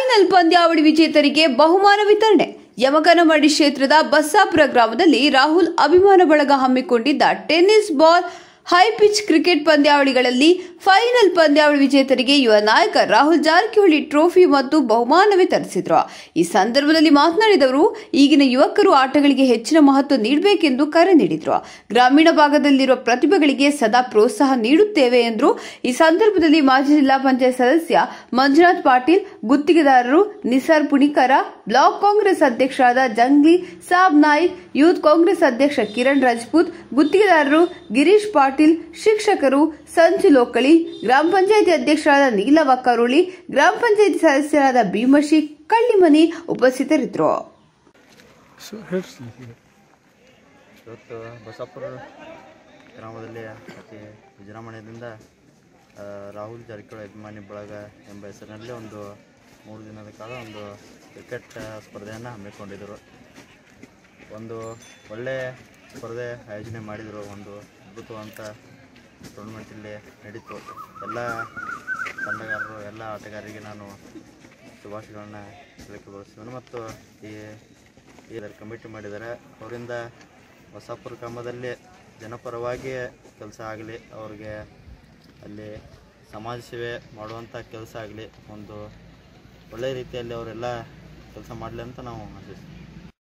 final ಪಂದ್ಯಾವಳಿ ವಿಜೇತರಿಗೆ ಬಹುಮಾನ ವಿತರಣೆ ಯಮಕನಮರಡಿ ಕ್ಷೇತ್ರದ ಬಸ್ಸಾಪುರ ಗ್ರಾಮದಲ್ಲಿ ರಾಹುಲ್ ಅಭಿಮಾನ ಬಳಗ ಹಮ್ಮಿಕೊಂಡಿದ್ದ tennis ball high pitch cricket ಪಂದ್ಯಾವಳಿಗಳಲ್ಲಿ ಫೈನಲ್ ಪಂದ್ಯಾವಳಿ ವಿಜೇತರಿಗೆ ಯುವ ನಾಯಕ ರಾಹುಲ್ ಜಾರಕಿಹೊಳಿ ಟ್ರೋಫಿ ಮತ್ತು ಬಹುಮಾನ ವಿತರಿಸಿದ್ರು ಈ ಸಂದರ್ಭದಲ್ಲಿ ಮಾತನಾಡಿದವರು ಈಗಿನ ಯುವಕರು ಆಟಗಳಿಗೆ ಹೆಚ್ಚಿನ ಮಹತ್ವ ನೀಡಬೇಕೆಂದು ಕರೆ ನೀಡಿದ್ರು ಗ್ರಾಮೀಣ ಭಾಗದಲ್ಲಿರುವ ಪ್ರತಿಭೆಗಳಿಗೆ ಸದಾ ಪ್ರೋತ್ಸಾಹ ನೀಡುತ್ತೇವೆ ಎಂದರು ಈ ಸಂದರ್ಭದಲ್ಲಿ ಮಾಜಿ ಜಿಲ್ಲಾ ಪಂಚಾಯತ್ ಸದಸ್ಯ ಮಂಜುನಾಥ್ ಪಾಟೀಲ್ ಗುತ್ತಿಗೆದಾರರು ನಿಸಾರ್ ಪುಣಿಕರ ಬ್ಲಾಕ್ ಕಾಂಗ್ರೆಸ್ ಅಧ್ಯಕ್ಷರಾದ ಜಂಗ್ಲಿ ಸಾಬ್ ನಾಯ್ಕ್ ಯೂತ್ ಕಾಂಗ್ರೆಸ್ ಅಧ್ಯಕ್ಷ ಕಿರಣ್ ರಾಜ್ಪೂತ್ ಗುತ್ತಿಗೆದಾರರು ಗಿರೀಶ್ ಪಾಟೀಲ್ ಶಿಕ್ಷಕರು ಸಂಜು ಲೋಕಳಿ ಗ್ರಾಮ ಪಂಚಾಯಿತಿ ಅಧ್ಯಕ್ಷರಾದ ನೀಲವ ಕರುಳಿ ಗ್ರಾಮ ಪಂಚಾಯಿತಿ ಸದಸ್ಯರಾದ ಭೀಮಶಿ ಕಳ್ಳಿಮನಿ ಉಪಸ್ಥಿತರಿದ್ದರು ಸೊ ಹೇಳ್ರಿ ಇವತ್ತು ಬಸಾಪುರ ಗ್ರಾಮದಲ್ಲಿ ಅತಿ ವಿಜೃಂಭಣೆಯಿಂದ ಆ, ರಾಹುಲ್ ಜಾರಕಿಹೊಳಿ ಅಭಿಮಾನಿ ಬಳಗ ಎಂಬ ಹೆಸರಿನಲ್ಲಿ ಒಂದು ಮೂರು ದಿನದ ಕಾಲ ಒಂದು ಕ್ರಿಕೆಟ್ ಸ್ಪರ್ಧೆಯನ್ನು ಹಮ್ಮಿಕೊಂಡಿದ್ದರು ಒಂದು ಒಳ್ಳೆಯ ಸ್ಪರ್ಧೆ ಆಯೋಜನೆ ಮಾಡಿದರು ಒಂದು ಅದ್ಭುತವಂತ ಟೂರ್ನಮೆಂಟ್ ಇಲ್ಲಿ ನಡೀತು ಎಲ್ಲ ತಂಡಗಾರರು ಎಲ್ಲ ಆಟಗಾರರಿಗೆ ನಾನು ಶುಭಾಶಯಗಳನ್ನ ಹೇಳಕ್ಕೆ ಬಯಸ್ತೇನೆ ಮತ್ತು ಈ ಇದರ ಕಮಿಟಿ ಮಾಡಿದ್ದಾರೆ ಅವರಿಂದ ಹೊಸಾಪುರ ಗ್ರಾಮದಲ್ಲಿ ಜನಪರವಾಗಿ ಕೆಲಸ ಆಗಲಿ ಅವ್ರಿಗೆ ಅಲ್ಲಿ ಸಮಾಜ ಸೇವೆ ಮಾಡುವಂಥ ಕೆಲಸ ಆಗಲಿ ಒಂದು ಒಳ್ಳೆಯ ರೀತಿಯಲ್ಲಿ ಅವರೆಲ್ಲ ಕೆಲಸ ಮಾಡಲಿ ಅಂತ ನಾವು ಆಶಿಸ್ತೀವಿ